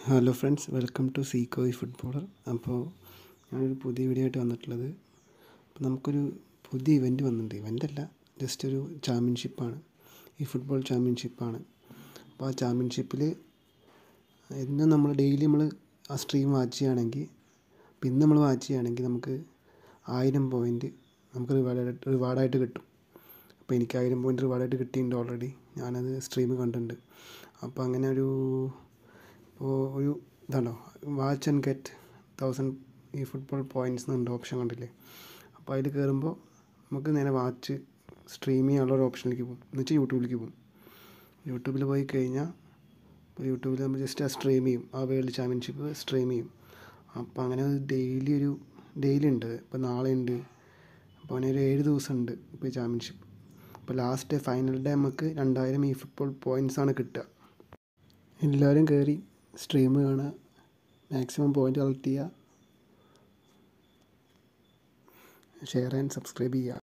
hello friends welcome to സീക്കോയ് footballer അപ്പോൾ ഞാനൊരു പുതിയ വീഡിയോ ആയിട്ട് വന്നിട്ടുള്ളത് അപ്പോൾ നമുക്കൊരു പുതിയ ഇവൻറ്റ് വന്നിട്ടുണ്ട് ഇവൻ്റ് അല്ല ജസ്റ്റ് ഒരു ചാമ്പ്യൻഷിപ്പാണ് ഈ ഫുട്ബോൾ ചാമ്പ്യൻഷിപ്പാണ് അപ്പോൾ ആ ചാമ്പ്യൻഷിപ്പിൽ ഇന്ന് നമ്മൾ ഡെയിലി നമ്മൾ ആ സ്ട്രീം വാച്ച് ചെയ്യുകയാണെങ്കിൽ അപ്പോൾ ഇന്ന് നമ്മൾ വാച്ച് ചെയ്യുകയാണെങ്കിൽ നമുക്ക് ആയിരം പോയിൻറ്റ് നമുക്ക് റിവാർഡായിട്ട് റിവാർഡായിട്ട് കിട്ടും അപ്പോൾ എനിക്ക് ആയിരം പോയിൻറ്റ് റിവാർഡായിട്ട് കിട്ടിയിട്ടുണ്ട് ഓൾറെഡി ഞാനത് സ്ട്രീം കണ്ടിട്ടുണ്ട് അപ്പോൾ അങ്ങനെ ഒരു ഇപ്പോൾ ഒരു ഇതാണോ വാച്ച് ആൻഡ് ഗെറ്റ് തൗസൻഡ് ഈ ഫുട്ബോൾ പോയിൻറ്റ്സ് എന്നുണ്ട് ഓപ്ഷൻ കണ്ടില്ലേ അപ്പോൾ അതിൽ കയറുമ്പോൾ നമുക്ക് നേരെ വാച്ച് സ്ട്രീം ചെയ്യാനുള്ള ഒരു ഓപ്ഷനിലേക്ക് പോകും എന്ന് വെച്ചാൽ യൂട്യൂബിലേക്ക് പോകും യൂട്യൂബിൽ പോയി കഴിഞ്ഞാൽ ഇപ്പോൾ യൂട്യൂബിൽ നമ്മൾ ജസ്റ്റ് ആ സ്ട്രീം ചെയ്യും ആ വേൾഡ് ചാമ്പ്യൻഷിപ്പ് സ്ട്രീം ചെയ്യും അപ്പോൾ അങ്ങനെ ഡെയിലി ഒരു ഡെയിലി ഉണ്ട് ഇപ്പോൾ നാളെ ഉണ്ട് അപ്പോൾ അങ്ങനെ ഒരു ഏഴ് ദിവസം ഉണ്ട് ഇപ്പോൾ ഈ ചാമ്പ്യൻഷിപ്പ് അപ്പോൾ ലാസ്റ്റ് ഫൈനൽ ഡേ നമുക്ക് രണ്ടായിരം ഈ ഫുട്ബോൾ പോയിൻറ്റ്സ് ആണ് കിട്ടുക എല്ലാവരും കയറി സ്ട്രീം കാണുക മാക്സിമം പോയിൻ്റ് കളക്ട് ചെയ്യുക ഷെയർ ആൻഡ് സബ്സ്ക്രൈബ് ചെയ്യുക